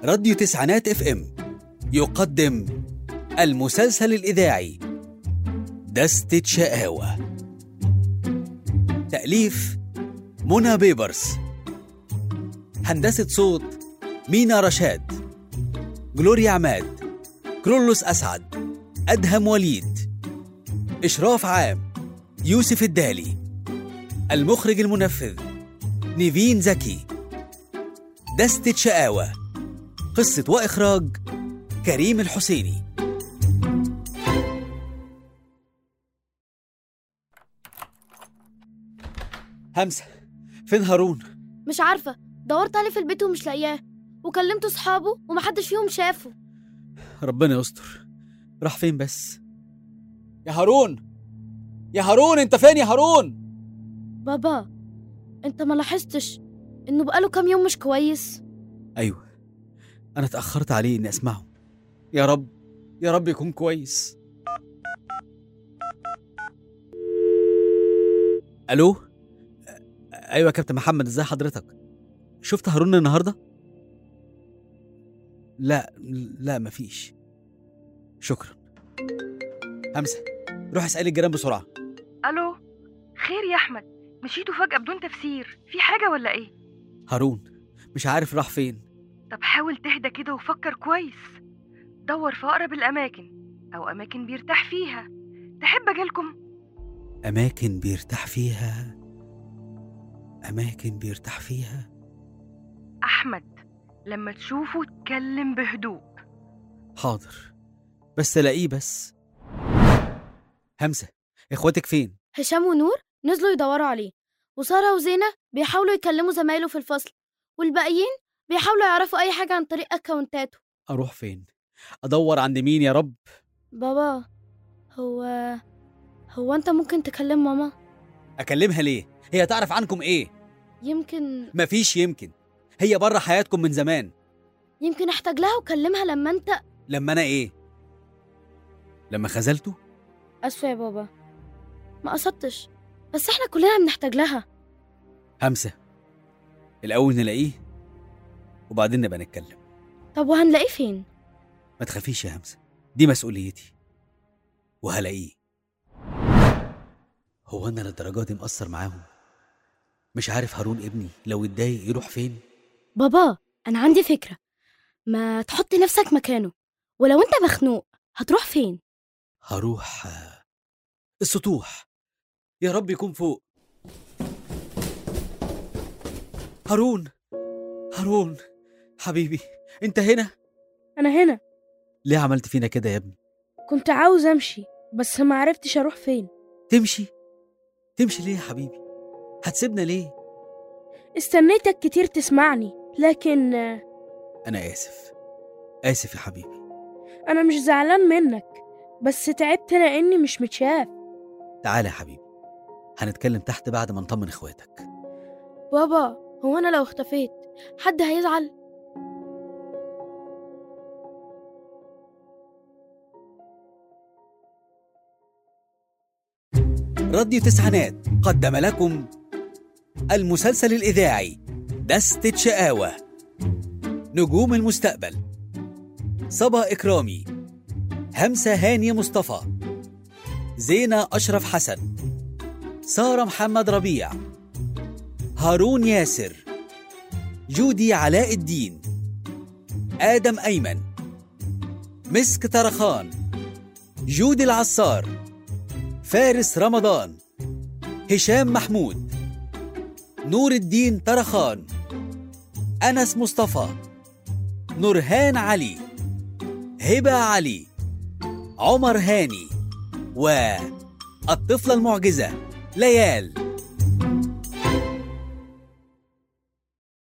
راديو تسعينات اف ام يقدم المسلسل الإذاعي دستة شقاوة تأليف منى بيبرس هندسة صوت مينا رشاد جلوريا عماد كرولوس أسعد أدهم وليد إشراف عام يوسف الدالي المخرج المنفذ نيفين زكي دستة شقاوة قصة وإخراج كريم الحسيني همسة فين هارون؟ مش عارفة دورت عليه في البيت ومش لاقياه وكلمت صحابه ومحدش فيهم شافه ربنا يستر راح فين بس؟ يا هارون يا هارون انت فين يا هارون؟ بابا انت ما لاحظتش انه بقاله كام يوم مش كويس ايوه انا اتأخرت عليه اني اسمعه يا رب يا رب يكون كويس الو ايوه يا كابتن محمد ازاي حضرتك شفت هارون النهارده لا لا مفيش شكرا همسه روح اسالي الجيران بسرعه الو خير يا احمد مشيتوا فجاه بدون تفسير في حاجه ولا ايه هارون مش عارف راح فين طب حاول تهدى كده وفكر كويس دور في اقرب الاماكن او اماكن بيرتاح فيها تحب اجيلكم اماكن بيرتاح فيها اماكن بيرتاح فيها احمد لما تشوفه اتكلم بهدوء حاضر بس الاقيه بس همسه اخواتك فين هشام ونور نزلوا يدوروا عليه وسارة وزينة بيحاولوا يكلموا زمايله في الفصل والباقيين بيحاولوا يعرفوا أي حاجة عن طريق أكاونتاته اروح فين ادور عند مين يا رب بابا هو هو أنت ممكن تكلم ماما اكلمها ليه هي تعرف عنكم ايه يمكن مفيش يمكن هي بره حياتكم من زمان يمكن احتاج لها وكلمها لما أنت لما انا ايه لما خذلته أسفة يا بابا ما قصدتش بس احنا كلنا بنحتاج لها همسه الاول نلاقيه وبعدين نبقى نتكلم طب وهنلاقيه فين ما تخافيش يا همسه دي مسؤوليتي وهلاقيه هو انا للدرجه دي مقصر معاهم مش عارف هارون ابني لو اتضايق يروح فين بابا أنا عندي فكرة ما تحط نفسك مكانه ولو أنت مخنوق هتروح فين هروح آه، السطوح يا رب يكون فوق هارون هارون حبيبي انت هنا أنا هنا ليه عملت فينا كده يا ابني كنت عاوز أمشي بس ما عرفتش أروح فين تمشي تمشي ليه يا حبيبي هتسيبنا ليه استنيتك كتير تسمعني لكن آه، انا اسف اسف يا حبيبي أنا مش زعلان منك بس تعبت لأني مش متشاف تعالى يا حبيبي هنتكلم تحت بعد ما نطمن اخواتك بابا هو أنا لو اختفيت حد هيزعل راديو تسعينات قدم لكم المسلسل الإذاعي دستة شقاوة نجوم المستقبل صبا إكرامي همسة هاني مصطفى زينة أشرف حسن سارة محمد ربيع هارون ياسر جودي علاء الدين آدم أيمن مسك طرخان جودي العصار فارس رمضان هشام محمود نور الدين طرخان أنس مصطفى نورهان علي هبة علي عمر هاني والطفلة المعجزة ليال